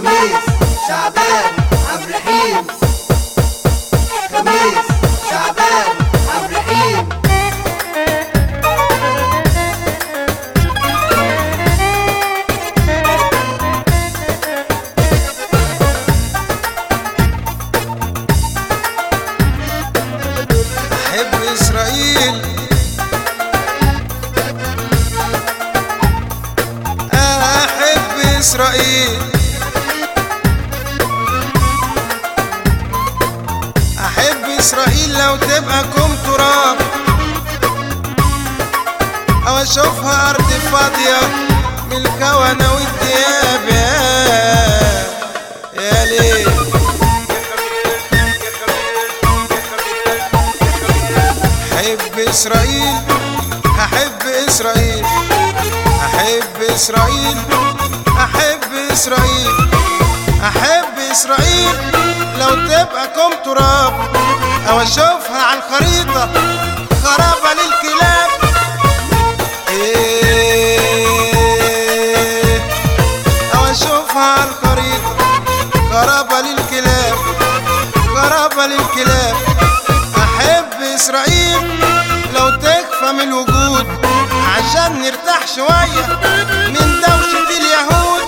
خميس شعبان عبد الرحيم خميس شعبان عبد الرحيم أحب إسرائيل أحب إسرائيل أحب إسرائيل لو تبقى كم تراب أو أشوفها أرض فاضية من الكونة والدياب يا يا ليل أحب إسرائيل أحب إسرائيل أحب إسرائيل أحب إسرائيل أحب إسرائيل لو تبقى كم تراب أو أشوفها على الخريطة خرابة للكلاب إيه أو أشوفها على الخريطة خرابة للكلاب خرابة للكلاب أحب إسرائيل لو تكفى من الوجود عشان نرتاح شوية من دوشة اليهود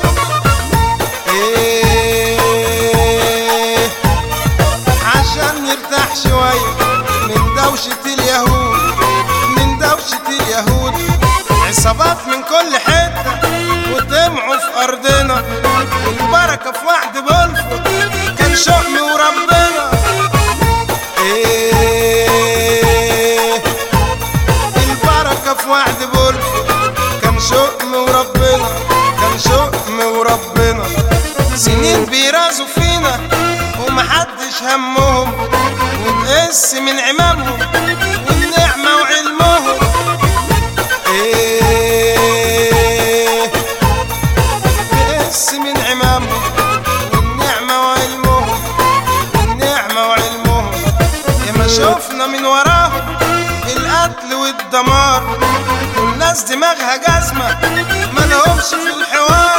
إيه عشان نرتاح شوية من دوشة اليهود من دوشة اليهود عصابات من كل حتة وطمعوا في أرضنا والبركة في وعد بلفو كان شؤم وربنا إيه البركة في وعد بلفو كان شؤم وربنا كان شؤم وربنا سنين بيرازوا فينا ومحدش همهم وتقس من عمامهم والنعمة وعلمهم إيه تقس من عمامهم والنعمة وعلمهم والنعمة وعلمهم ياما شفنا من وراهم القتل والدمار والناس دماغها جزمة مالهمش في الحوار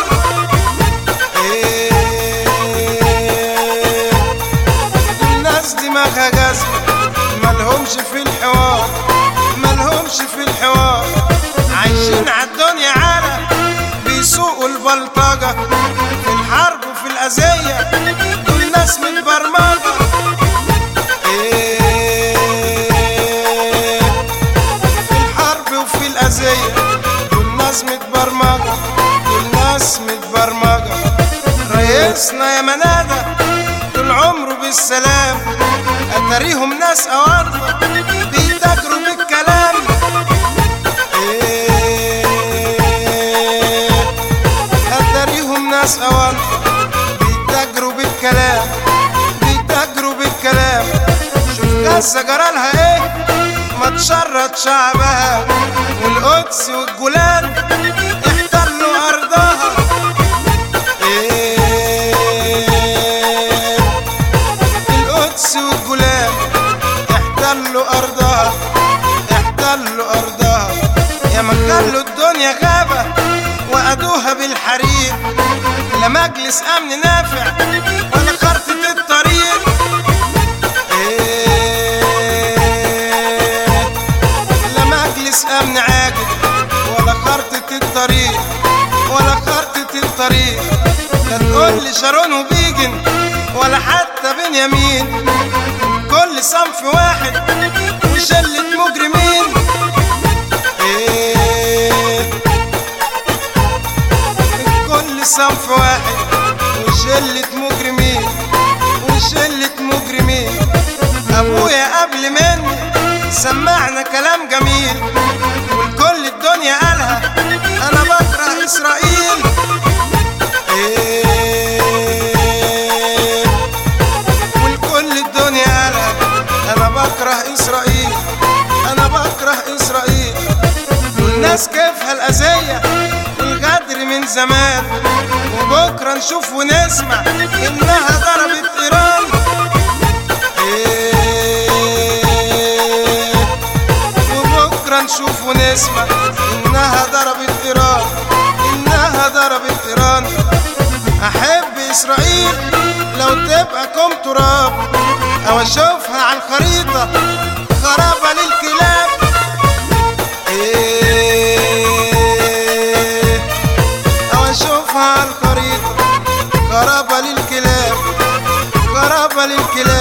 إيه الناس دماغها جزمة مالهمش في الحوار مالهمش في الحوار عايشين عالدنيا عالة بيسوقوا البلطجة في الحرب وفي الأذية دول ناس متبرمجة إيه في الحرب وفي الأذية دول ناس متبرمجة دول ناس متبرمجة رئيسنا يا منادى طول عمره بالسلام أتاريهم ناس أوانطة بيتاجروا بالكلام إيه أتاريهم ناس أوانطة بيتاجروا بالكلام بيتاجروا بالكلام شوف غزة جرالها ايه ما تشرد شعبها والقدس والجولان احتلوا أرضها إيه القدس والجولان احتلوا أرضها احتلوا أرضها يا ما خلوا الدنيا غابة وأدوها بالحريق لا مجلس أمن نافع ولا خرطة الطريق إيه لا مجلس أمن عاجل ولا خرطة الطريق ولا خرطة الطريق لا تقول لي شارون وبيجن ولا حتى بنيامين كل صنف واحد وشلة مجرمين إيه كل صنف واحد وشلة مجرمين وشلة مجرمين أبويا قبل مني سمعنا كلام جميل والكل الدنيا قالها أنا بكره إسرائيل إيه والكل الدنيا قالها أنا بكره إسرائيل أنا بكره إسرائيل والناس كيفها الأذية والغدر من زمان وبكرة نشوف ونسمع إنها ضربت إيران إيه وبكرة نشوف ونسمع إنها ضربت إيران إنها ضربت إيران أحب اسرائيل لو تبقى كوم تراب او اشوفها على الخريطة خرابة للكلاب إيه او اشوفها على الخريطة خرابة للكلاب خرابة للكلاب